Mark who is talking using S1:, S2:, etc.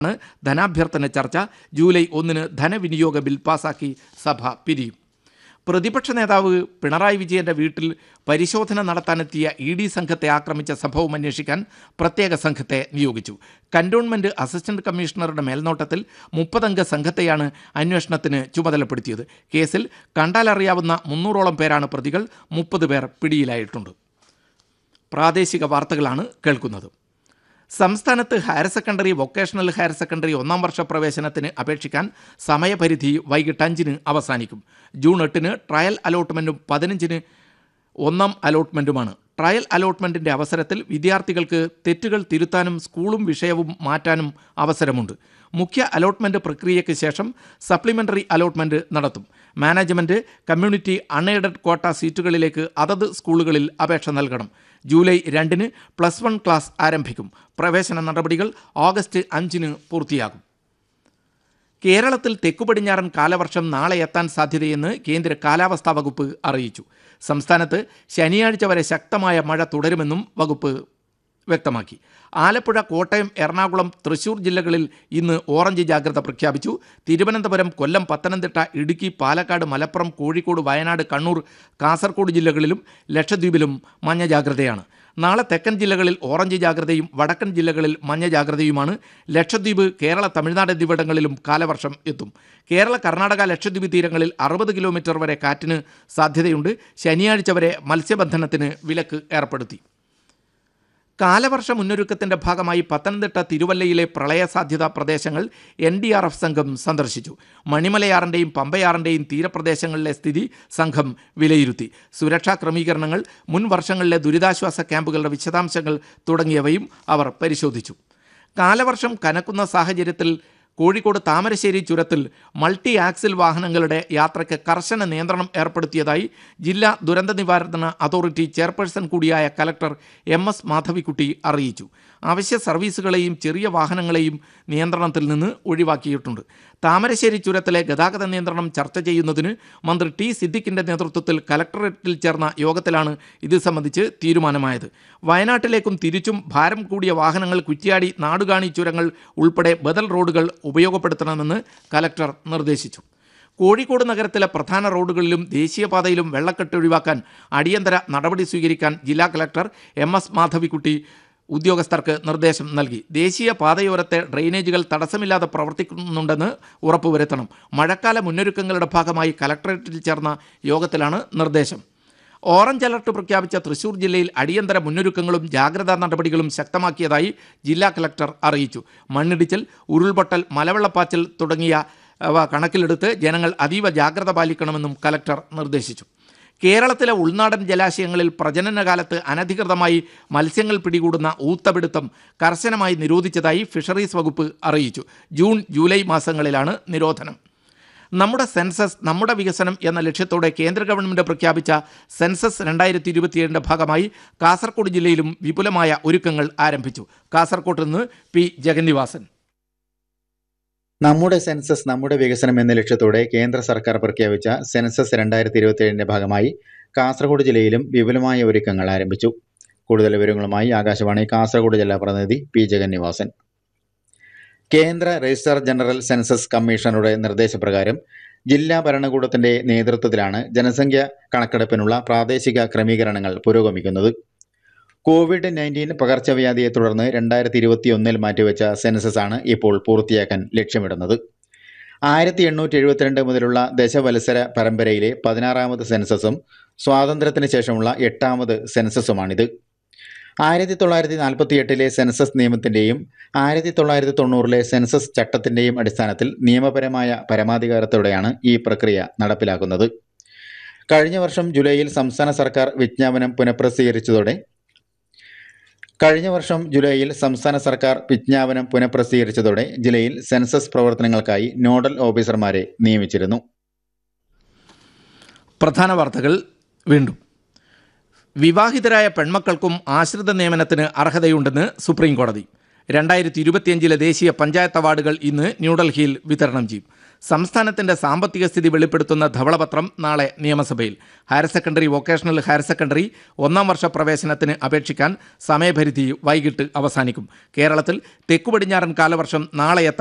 S1: ആണ് ധനാഭ്യർത്ഥന ചർച്ച ജൂലൈ ഒന്നിന് ധനവിനിയോഗ ബിൽ പാസാക്കി സഭ പിരിയും പ്രതിപക്ഷ നേതാവ് പിണറായി വിജയന്റെ വീട്ടിൽ പരിശോധന നടത്താനെത്തിയ ഇ ഡി സംഘത്തെ ആക്രമിച്ച സംഭവം അന്വേഷിക്കാൻ പ്രത്യേക സംഘത്തെ നിയോഗിച്ചു കന്റോൺമെന്റ് അസിസ്റ്റന്റ് കമ്മീഷണറുടെ മേൽനോട്ടത്തിൽ മുപ്പതംഗ സംഘത്തെയാണ് അന്വേഷണത്തിന് ചുമതലപ്പെടുത്തിയത് കേസിൽ കണ്ടാലറിയാവുന്ന മുന്നൂറോളം പേരാണ് പ്രതികൾ മുപ്പത് പേർ പിടിയിലായിട്ടുണ്ട് പ്രാദേശിക വാർത്തകളാണ് കേൾക്കുന്നത് സംസ്ഥാനത്ത് higher secondary vocational higher secondary ഒന്നാം വർഷ പ്രവേശനത്തിന് അപേക്ഷിക്കാൻ സമയപരിധി വൈകിട്ട് അഞ്ചിന് അവസാനിക്കും ജൂൺ എട്ടിന് ട്രയൽ അലോട്ട്മെൻറ്റും പതിനഞ്ചിന് ഒന്നാം അലോട്ട്മെൻറ്റുമാണ് ട്രയൽ അലോട്ട്മെൻറ്റിൻ്റെ അവസരത്തിൽ വിദ്യാർത്ഥികൾക്ക് തെറ്റുകൾ തിരുത്താനും സ്കൂളും വിഷയവും മാറ്റാനും അവസരമുണ്ട് മുഖ്യ അലോട്ട്മെൻറ്റ് പ്രക്രിയയ്ക്ക് ശേഷം സപ്ലിമെൻ്ററി അലോട്ട്മെൻറ്റ് നടത്തും മാനേജ്മെൻറ്റ് കമ്മ്യൂണിറ്റി അൺഎയ്ഡഡ് ക്വാട്ട സീറ്റുകളിലേക്ക് അതത് സ്കൂളുകളിൽ അപേക്ഷ നൽകണം ജൂലൈ രണ്ടിന് പ്ലസ് വൺ ക്ലാസ് ആരംഭിക്കും പ്രവേശന നടപടികൾ ഓഗസ്റ്റ് അഞ്ചിന് പൂർത്തിയാകും കേരളത്തിൽ തെക്കുപടിഞ്ഞാറൻ കാലവർഷം നാളെ എത്താൻ സാധ്യതയെന്ന് കേന്ദ്ര കാലാവസ്ഥാ വകുപ്പ് അറിയിച്ചു സംസ്ഥാനത്ത് ശനിയാഴ്ച വരെ ശക്തമായ മഴ തുടരുമെന്നും വകുപ്പ് വ്യക്തമാക്കി ആലപ്പുഴ കോട്ടയം എറണാകുളം തൃശൂർ ജില്ലകളിൽ ഇന്ന് ഓറഞ്ച് ജാഗ്രത പ്രഖ്യാപിച്ചു തിരുവനന്തപുരം കൊല്ലം പത്തനംതിട്ട ഇടുക്കി പാലക്കാട് മലപ്പുറം കോഴിക്കോട് വയനാട് കണ്ണൂർ കാസർഗോഡ് ജില്ലകളിലും ലക്ഷദ്വീപിലും മഞ്ഞ ജാഗ്രതയാണ് നാളെ തെക്കൻ ജില്ലകളിൽ ഓറഞ്ച് ജാഗ്രതയും വടക്കൻ ജില്ലകളിൽ മഞ്ഞ ജാഗ്രതയുമാണ് ലക്ഷദ്വീപ് കേരള തമിഴ്നാട് എന്നിവിടങ്ങളിലും കാലവർഷം എത്തും കേരള കർണാടക ലക്ഷദ്വീപ് തീരങ്ങളിൽ അറുപത് കിലോമീറ്റർ വരെ കാറ്റിന് സാധ്യതയുണ്ട് ശനിയാഴ്ച വരെ മത്സ്യബന്ധനത്തിന് വിലക്ക് ഏർപ്പെടുത്തി കാലവർഷ മുന്നൊരുക്കത്തിന്റെ ഭാഗമായി പത്തനംതിട്ട തിരുവല്ലയിലെ പ്രളയ സാധ്യതാ പ്രദേശങ്ങൾ എൻ ഡി ആർ എഫ് സംഘം സന്ദർശിച്ചു മണിമലയാറിൻ്റെയും പമ്പയാറിൻ്റെയും തീരപ്രദേശങ്ങളിലെ സ്ഥിതി സംഘം വിലയിരുത്തി സുരക്ഷാ ക്രമീകരണങ്ങൾ മുൻ വർഷങ്ങളിലെ ദുരിതാശ്വാസ ക്യാമ്പുകളുടെ വിശദാംശങ്ങൾ തുടങ്ങിയവയും അവർ പരിശോധിച്ചു കാലവർഷം കനക്കുന്ന സാഹചര്യത്തിൽ കോഴിക്കോട് താമരശ്ശേരി ചുരത്തിൽ മൾട്ടി ആക്സിൽ വാഹനങ്ങളുടെ യാത്രയ്ക്ക് കർശന നിയന്ത്രണം ഏർപ്പെടുത്തിയതായി ജില്ലാ ദുരന്ത നിവാരണ അതോറിറ്റി ചെയർപേഴ്സൺ കൂടിയായ കലക്ടർ എം എസ് മാധവിക്കുട്ടി അറിയിച്ചു അവശ്യ സർവീസുകളെയും ചെറിയ വാഹനങ്ങളെയും നിയന്ത്രണത്തിൽ നിന്ന് ഒഴിവാക്കിയിട്ടുണ്ട് താമരശ്ശേരി ചുരത്തിലെ ഗതാഗത നിയന്ത്രണം ചർച്ച ചെയ്യുന്നതിന് മന്ത്രി ടി സിദ്ദിഖിന്റെ നേതൃത്വത്തിൽ കലക്ടറേറ്റിൽ ചേർന്ന യോഗത്തിലാണ് ഇത് സംബന്ധിച്ച് തീരുമാനമായത് വയനാട്ടിലേക്കും തിരിച്ചും ഭാരം കൂടിയ വാഹനങ്ങൾ കുറ്റ്യാടി നാടുകാണി ചുരങ്ങൾ ഉൾപ്പെടെ ബദൽ റോഡുകൾ ഉപയോഗപ്പെടുത്തണമെന്ന് കലക്ടർ നിർദ്ദേശിച്ചു കോഴിക്കോട് നഗരത്തിലെ പ്രധാന റോഡുകളിലും ദേശീയപാതയിലും വെള്ളക്കെട്ട് ഒഴിവാക്കാൻ അടിയന്തര നടപടി സ്വീകരിക്കാൻ ജില്ലാ കലക്ടർ എം എസ് മാധവിക്കുട്ടി ഉദ്യോഗസ്ഥർക്ക് നിർദ്ദേശം നൽകി ദേശീയ പാതയോരത്തെ ഡ്രെയിനേജുകൾ തടസ്സമില്ലാതെ പ്രവർത്തിക്കുന്നുണ്ടെന്ന് ഉറപ്പുവരുത്തണം മഴക്കാല മുന്നൊരുക്കങ്ങളുടെ ഭാഗമായി കലക്ടറേറ്റിൽ ചേർന്ന യോഗത്തിലാണ് നിർദ്ദേശം ഓറഞ്ച് അലർട്ട് പ്രഖ്യാപിച്ച തൃശൂർ ജില്ലയിൽ അടിയന്തര മുന്നൊരുക്കങ്ങളും ജാഗ്രതാ നടപടികളും ശക്തമാക്കിയതായി ജില്ലാ കലക്ടർ അറിയിച്ചു മണ്ണിടിച്ചിൽ ഉരുൾപൊട്ടൽ മലവെള്ളപ്പാച്ചൽ തുടങ്ങിയ അവ കണക്കിലെടുത്ത് ജനങ്ങൾ അതീവ ജാഗ്രത പാലിക്കണമെന്നും കലക്ടർ നിർദ്ദേശിച്ചു കേരളത്തിലെ ഉൾനാടൻ ജലാശയങ്ങളിൽ പ്രജനനകാലത്ത് അനധികൃതമായി മത്സ്യങ്ങൾ പിടികൂടുന്ന ഊത്തപിടുത്തം കർശനമായി നിരോധിച്ചതായി ഫിഷറീസ് വകുപ്പ് അറിയിച്ചു ജൂൺ ജൂലൈ മാസങ്ങളിലാണ് നിരോധനം നമ്മുടെ സെൻസസ് നമ്മുടെ വികസനം എന്ന ലക്ഷ്യത്തോടെ കേന്ദ്ര ഗവൺമെൻറ് പ്രഖ്യാപിച്ച സെൻസസ് രണ്ടായിരത്തി ഇരുപത്തിയേഴിൻ്റെ ഭാഗമായി കാസർഗോഡ് ജില്ലയിലും വിപുലമായ ഒരുക്കങ്ങൾ ആരംഭിച്ചു കാസർഗോഡ് നിന്ന് പി ജഗന്നിവാസൻ
S2: നമ്മുടെ സെൻസസ് നമ്മുടെ വികസനം എന്ന ലക്ഷ്യത്തോടെ കേന്ദ്ര സർക്കാർ പ്രഖ്യാപിച്ച സെൻസസ് രണ്ടായിരത്തി ഇരുപത്തിയേഴിന്റെ ഭാഗമായി കാസർഗോഡ് ജില്ലയിലും വിപുലമായ ഒരുക്കങ്ങൾ ആരംഭിച്ചു കൂടുതൽ വിവരങ്ങളുമായി ആകാശവാണി കാസർഗോഡ് ജില്ലാ പ്രതിനിധി പി ജഗന്നിവാസൻ കേന്ദ്ര രജിസ്ട്രാർ ജനറൽ സെൻസസ് കമ്മീഷണറുടെ നിർദ്ദേശപ്രകാരം ജില്ലാ ഭരണകൂടത്തിന്റെ നേതൃത്വത്തിലാണ് ജനസംഖ്യ കണക്കെടുപ്പിനുള്ള പ്രാദേശിക ക്രമീകരണങ്ങൾ പുരോഗമിക്കുന്നത് കോവിഡ് നയൻറ്റീൻ പകർച്ചവ്യാധിയെ തുടർന്ന് രണ്ടായിരത്തി ഇരുപത്തി ഒന്നിൽ മാറ്റിവെച്ച സെൻസസ് ആണ് ഇപ്പോൾ പൂർത്തിയാക്കാൻ ലക്ഷ്യമിടുന്നത് ആയിരത്തി എണ്ണൂറ്റി എഴുപത്തിരണ്ട് മുതലുള്ള ദശവത്സര പരമ്പരയിലെ പതിനാറാമത് സെൻസസും സ്വാതന്ത്ര്യത്തിന് ശേഷമുള്ള എട്ടാമത് സെൻസസുമാണിത് ആയിരത്തി തൊള്ളായിരത്തി നാൽപ്പത്തി എട്ടിലെ സെൻസസ് നിയമത്തിൻ്റെയും ആയിരത്തി തൊള്ളായിരത്തി തൊണ്ണൂറിലെ സെൻസസ് ചട്ടത്തിൻ്റെയും അടിസ്ഥാനത്തിൽ നിയമപരമായ പരമാധികാരത്തോടെയാണ് ഈ പ്രക്രിയ നടപ്പിലാക്കുന്നത് കഴിഞ്ഞ വർഷം ജൂലൈയിൽ സംസ്ഥാന സർക്കാർ വിജ്ഞാപനം പുനഃപ്രസിദ്ധീകരിച്ചതോടെ കഴിഞ്ഞ വർഷം ജൂലൈയിൽ സംസ്ഥാന സർക്കാർ വിജ്ഞാപനം പുനഃപ്രസിദ്ധീകരിച്ചതോടെ ജില്ലയിൽ സെൻസസ് പ്രവർത്തനങ്ങൾക്കായി നോഡൽ ഓഫീസർമാരെ നിയമിച്ചിരുന്നു
S1: പ്രധാന വാർത്തകൾ വീണ്ടും വിവാഹിതരായ പെൺമക്കൾക്കും ആശ്രിത നിയമനത്തിന് അർഹതയുണ്ടെന്ന് സുപ്രീം കോടതി രണ്ടായിരത്തി ഇരുപത്തിയഞ്ചിലെ ദേശീയ പഞ്ചായത്ത് അവാർഡുകൾ ഇന്ന് ന്യൂഡൽഹിയിൽ വിതരണം ചെയ്യും സംസ്ഥാനത്തിന്റെ സാമ്പത്തിക സ്ഥിതി വെളിപ്പെടുത്തുന്ന ധവളപത്രം നാളെ നിയമസഭയിൽ higher secondary vocational higher secondary ഒന്നാം വർഷ പ്രവേശനത്തിന് അപേക്ഷിക്കാൻ സമയപരിധി വൈകിട്ട് അവസാനിക്കും കേരളത്തിൽ തെക്കു പടിഞ്ഞാറൻ കാലവർഷം നാളെ എത്താൻ